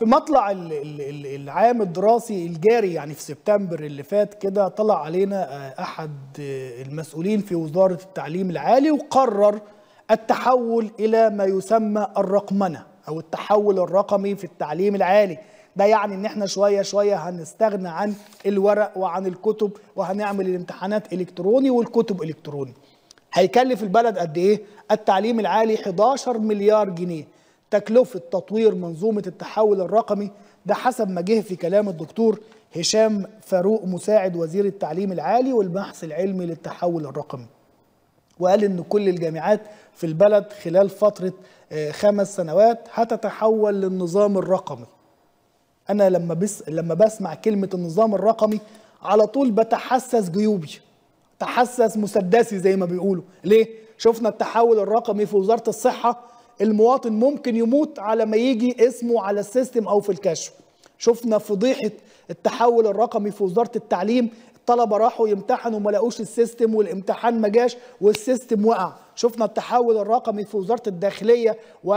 في مطلع ال- ال- ال- العام الدراسي الجاري يعني في سبتمبر اللي فات كده طلع علينا آه، احد آه، المسؤولين في وزاره التعليم العالي وقرر التحول الى ما يسمى الرقمنه او التحول الرقمي في التعليم العالي ده يعني ان احنا شويه شويه هنستغنى عن الورق وعن الكتب وهنعمل الامتحانات الكتروني والكتب الكتروني هيكلف البلد قد ايه التعليم العالي 11 مليار جنيه تكلفة تطوير منظومة التحول الرقمي ده حسب ما جه في كلام الدكتور هشام فاروق مساعد وزير التعليم العالي والبحث العلمي للتحول الرقمي وقال ان كل الجامعات في البلد خلال فترة آه، خمس سنوات هتتحول للنظام الرقمي انا لما بس لما بسمع كلمة النظام الرقمي على طول بتحسس جيوبي تحسس مسدسي زي ما بيقولوا ليه شفنا التحول الرقمي في وزارة الصحة المواطن ممكن يموت على ما يجي اسمه على السيستم او في الكشف شفنا فضيحة التحول الرقمي في وزارة التعليم الطلبة راحوا يمتحنوا ما لقوش السيستم والامتحان ما جاش والسيستم وقع شفنا التحول الرقمي في وزارة الداخلية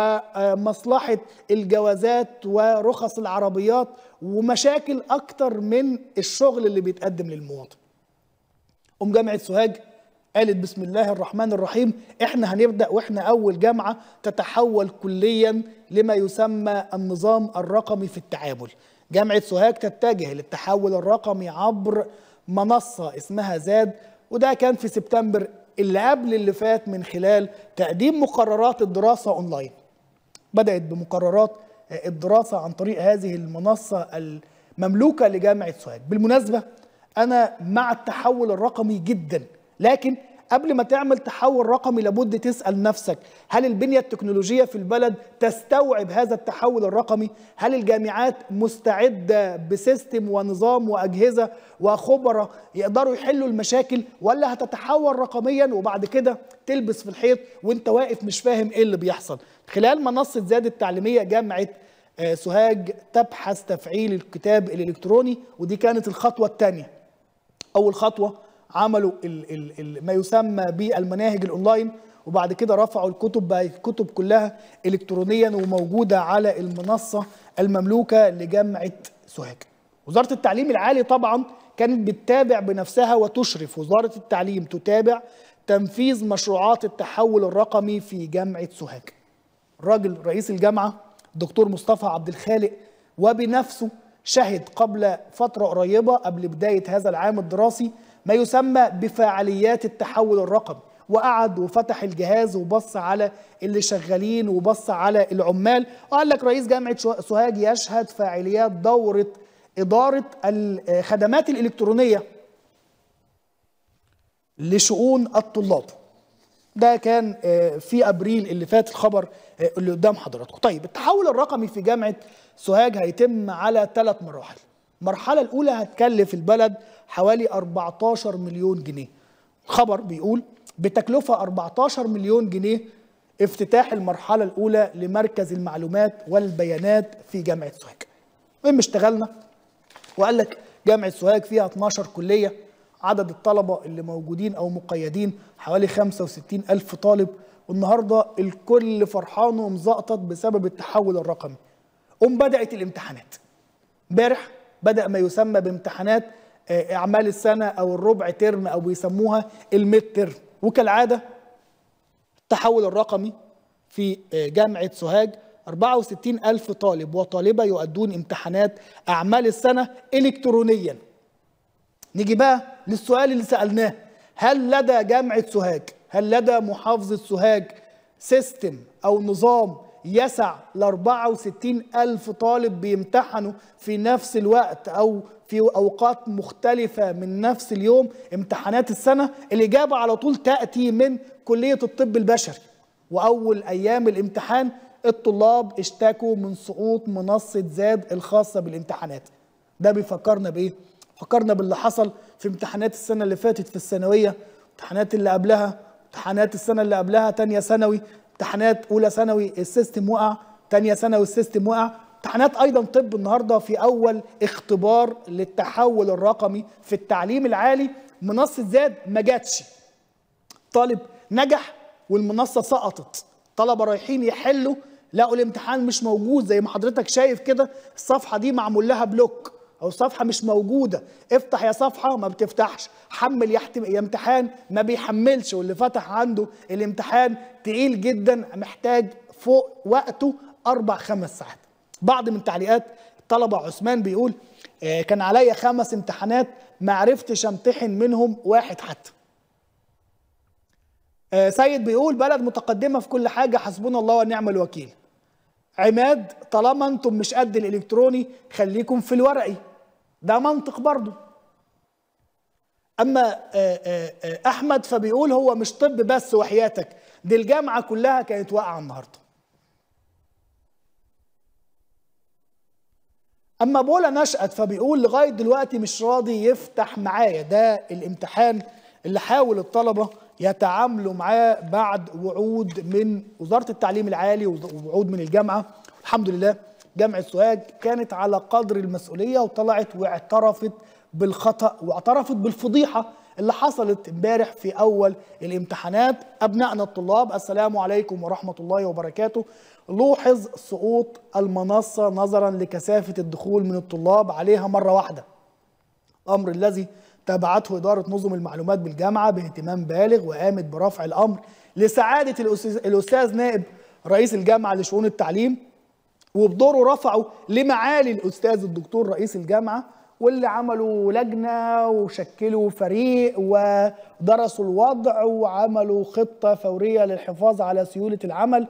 ومصلحة الجوازات ورخص العربيات ومشاكل أكتر من الشغل اللي بيتقدم للمواطن أم جامعة سوهاج قالت بسم الله الرحمن الرحيم احنا هنبدأ واحنا أول جامعة تتحول كليا لما يسمى النظام الرقمي في التعامل جامعة سوهاج تتجه للتحول الرقمي عبر منصة اسمها زاد وده كان في سبتمبر اللي قبل اللي فات من خلال تقديم مقررات الدراسة أونلاين بدأت بمقررات الدراسة عن طريق هذه المنصة المملوكة لجامعة سوهاج بالمناسبة أنا مع التحول الرقمي جدا لكن قبل ما تعمل تحول رقمي لابد تسأل نفسك هل البنية التكنولوجية في البلد تستوعب هذا التحول الرقمي هل الجامعات مستعدة بسيستم ونظام وأجهزة وخبرة يقدروا يحلوا المشاكل ولا هتتحول رقميا وبعد كده تلبس في الحيط وانت واقف مش فاهم ايه اللي بيحصل خلال منصة زاد التعليمية جامعة آه، سوهاج تبحث تفعيل الكتاب الإلكتروني ودي كانت الخطوة الثانية اول خطوه عملوا ال ال ال ما يسمى بالمناهج الاونلاين وبعد كده رفعوا الكتب بقى الكتب كلها الكترونيا وموجوده على المنصه المملوكه لجامعه سوهاج. وزاره التعليم العالي طبعا كانت بتتابع بنفسها وتشرف وزاره التعليم تتابع تنفيذ مشروعات التحول الرقمي في جامعه سوهاج. الراجل رئيس الجامعه الدكتور مصطفى عبد الخالق وبنفسه شهد قبل فترة قريبة قبل بداية هذا العام الدراسي ما يسمى بفعاليات التحول الرقمي وقعد وفتح الجهاز وبص على اللي شغالين وبص على العمال وقال لك رئيس جامعة شو- سوهاج يشهد فعاليات دورة إدارة الخدمات الإلكترونية لشؤون الطلاب ده كان آه، في ابريل اللي فات الخبر آه، اللي قدام حضراتكم طيب التحول الرقمي في جامعه سوهاج هيتم على ثلاث مراحل المرحله الاولى هتكلف البلد حوالي 14 مليون جنيه الخبر بيقول بتكلفه 14 مليون جنيه افتتاح المرحله الاولى لمركز المعلومات والبيانات في جامعه سوهاج المهم اشتغلنا وقال لك جامعة سوهاج فيها 12 كلية عدد الطلبة اللي موجودين أو مقيدين حوالي 65 ألف طالب والنهاردة الكل فرحان ومزقطط بسبب التحول الرقمي قم بدأت الامتحانات امبارح بدأ ما يسمى بامتحانات آه، أعمال السنة أو الربع ترم أو بيسموها الميد ترم وكالعادة التحول الرقمي في جامعة سوهاج 64 ألف طالب وطالبة يؤدون امتحانات أعمال السنة إلكترونيا نيجي بقى للسؤال اللي سألناه هل لدى جامعة سوهاج هل لدى محافظة سوهاج سيستم أو نظام يسع ل 64 ألف طالب بيمتحنوا في نفس الوقت أو في أوقات مختلفة من نفس اليوم امتحانات السنة الإجابة على طول تأتي من كلية الطب البشري وأول أيام الامتحان الطلاب اشتكوا من سقوط منصة زاد الخاصة بالامتحانات ده بيفكرنا بإيه؟ فكرنا باللي حصل في امتحانات السنة اللي فاتت في الثانوية امتحانات اللي قبلها امتحانات السنة اللي قبلها تانية ثانوي امتحانات أولى ثانوي السيستم وقع تانية ثانوي السيستم وقع امتحانات أيضا طب النهاردة في أول اختبار للتحول الرقمي في التعليم العالي منصة زاد ما جاتش طالب نجح والمنصة سقطت طلبة رايحين يحلوا لقوا الامتحان مش موجود زي ما حضرتك شايف كده الصفحه دي معمول لها بلوك او الصفحه مش موجوده افتح يا صفحه ما بتفتحش حمل يا احتم- يا امتحان ما بيحملش واللي فتح عنده الامتحان تقيل جدا محتاج فوق وقته اربع خمس ساعات بعض من تعليقات الطلبه عثمان بيقول آه، كان عليا خمس امتحانات ما عرفتش امتحن منهم واحد حتى آه، سيد بيقول بلد متقدمه في كل حاجه حسبنا الله ونعم الوكيل عماد طالما انتم مش قد الالكتروني خليكم في الورقي ده منطق برضه اما آه، آه، آه، احمد فبيقول هو مش طب بس وحياتك دي الجامعه كلها كانت واقعه النهارده اما بولا نشأت فبيقول لغايه دلوقتي مش راضي يفتح معايا ده الامتحان اللي حاول الطلبه يتعاملوا معاه بعد وعود من وزاره التعليم العالي ووعود من الجامعه الحمد لله جامعه سوهاج كانت على قدر المسؤوليه وطلعت واعترفت بالخطا واعترفت بالفضيحه اللي حصلت امبارح في اول الامتحانات ابنائنا الطلاب السلام عليكم ورحمه الله وبركاته لوحظ سقوط المنصه نظرا لكثافه الدخول من الطلاب عليها مره واحده الامر الذي تابعته اداره نظم المعلومات بالجامعه باهتمام بالغ وقامت برفع الامر لسعاده الاستاذ الأستاذ نائب رئيس الجامعه لشؤون التعليم وبدوره رفعوا لمعالي الاستاذ الدكتور رئيس الجامعه واللي عملوا لجنه وشكلوا فريق ودرسوا الوضع وعملوا خطه فوريه للحفاظ على سيوله العمل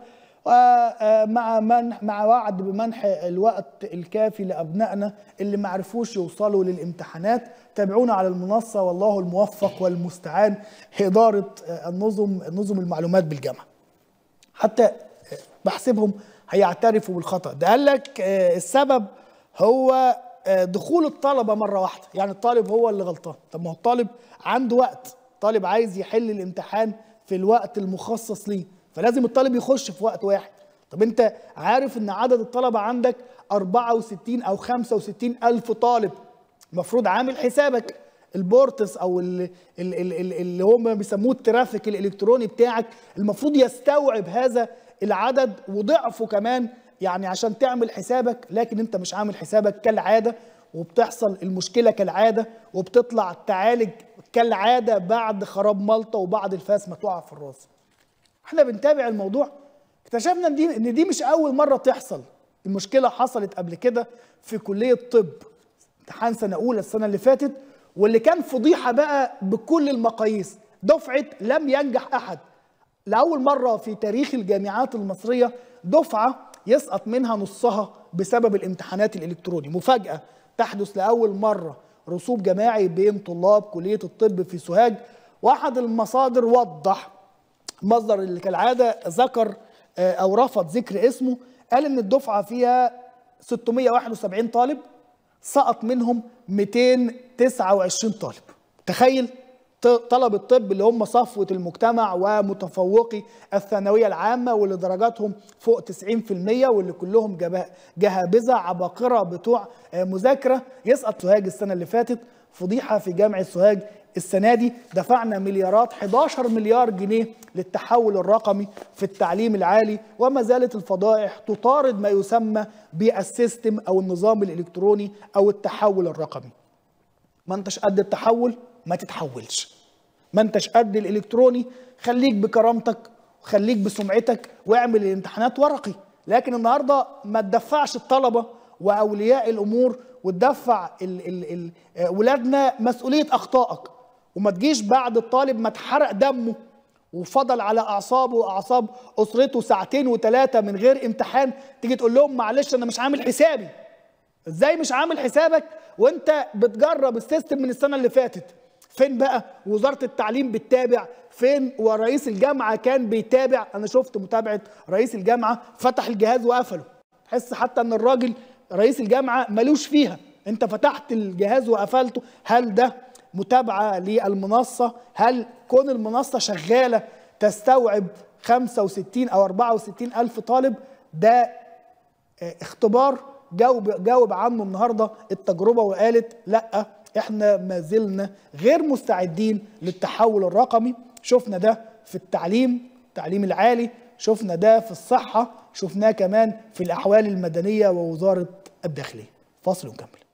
ومع منح مع وعد بمنح الوقت الكافي لابنائنا اللي ما عرفوش يوصلوا للامتحانات تابعونا على المنصه والله الموفق والمستعان اداره النظم نظم المعلومات بالجامعه حتى بحسبهم هيعترفوا بالخطا ده قال لك آه، السبب هو آه، دخول الطلبه مره واحده يعني الطالب هو اللي غلطان طب ما هو الطالب عنده وقت طالب عايز يحل الامتحان في الوقت المخصص ليه فلازم الطالب يخش في وقت واحد طب انت عارف ان عدد الطلبه عندك 64 او 65 الف طالب المفروض عامل حسابك البورتس او ال- ال- ال- ال- اللي هم بيسموه الترافيك الالكتروني بتاعك المفروض يستوعب هذا العدد وضعفه كمان يعني عشان تعمل حسابك لكن انت مش عامل حسابك كالعاده وبتحصل المشكله كالعاده وبتطلع تعالج كالعاده بعد خراب مالطا وبعد الفاس ما تقع في الراس. احنا بنتابع الموضوع اكتشفنا ان دي ان دي مش اول مره تحصل المشكله حصلت قبل كده في كليه طب امتحان سنه اولى السنه اللي فاتت واللي كان فضيحه بقى بكل المقاييس دفعه لم ينجح احد لاول مره في تاريخ الجامعات المصريه دفعه يسقط منها نصها بسبب الامتحانات الالكتروني مفاجاه تحدث لاول مره رسوب جماعي بين طلاب كليه الطب في سوهاج واحد المصادر وضح مصدر اللي كالعاده ذكر آه، او رفض ذكر اسمه قال ان الدفعه فيها 671 طالب سقط منهم 229 طالب تخيل ط- طلب الطب اللي هم صفوة المجتمع ومتفوقي الثانوية العامة واللي درجاتهم فوق 90% واللي كلهم جبا- جهابذة عباقرة بتوع آه، مذاكرة يسقط سوهاج السنة اللي فاتت فضيحة في جامعة سوهاج السنة دي دفعنا مليارات 11 مليار جنيه للتحول الرقمي في التعليم العالي وما زالت الفضائح تطارد ما يسمى بالسيستم أو النظام الإلكتروني أو التحول الرقمي ما انتش قد التحول ما تتحولش ما انتش قد الالكتروني خليك بكرامتك وخليك بسمعتك واعمل الامتحانات ورقي لكن النهارده ما تدفعش الطلبه واولياء الامور وتدفع ال ال ال آه، ولادنا مسؤوليه اخطائك وما تجيش بعد الطالب ما اتحرق دمه وفضل على اعصابه واعصاب اسرته ساعتين وثلاثه من غير امتحان تيجي تقول لهم معلش انا مش عامل حسابي ازاي مش عامل حسابك وانت بتجرب السيستم من السنه اللي فاتت فين بقى وزاره التعليم بتتابع فين ورئيس الجامعه كان بيتابع انا شفت متابعه رئيس الجامعه فتح الجهاز وقفله تحس حتى ان الراجل رئيس الجامعه ملوش فيها انت فتحت الجهاز وقفلته هل ده متابعه للمنصه هل كون المنصه شغاله تستوعب 65 او 64 الف طالب ده آه، اختبار جاوب جاوب عنه النهارده التجربه وقالت لا احنا ما زلنا غير مستعدين للتحول الرقمي شفنا ده في التعليم التعليم العالي شفنا ده في الصحه شفناه كمان في الأحوال المدنية ووزارة الداخلية فاصل ونكمل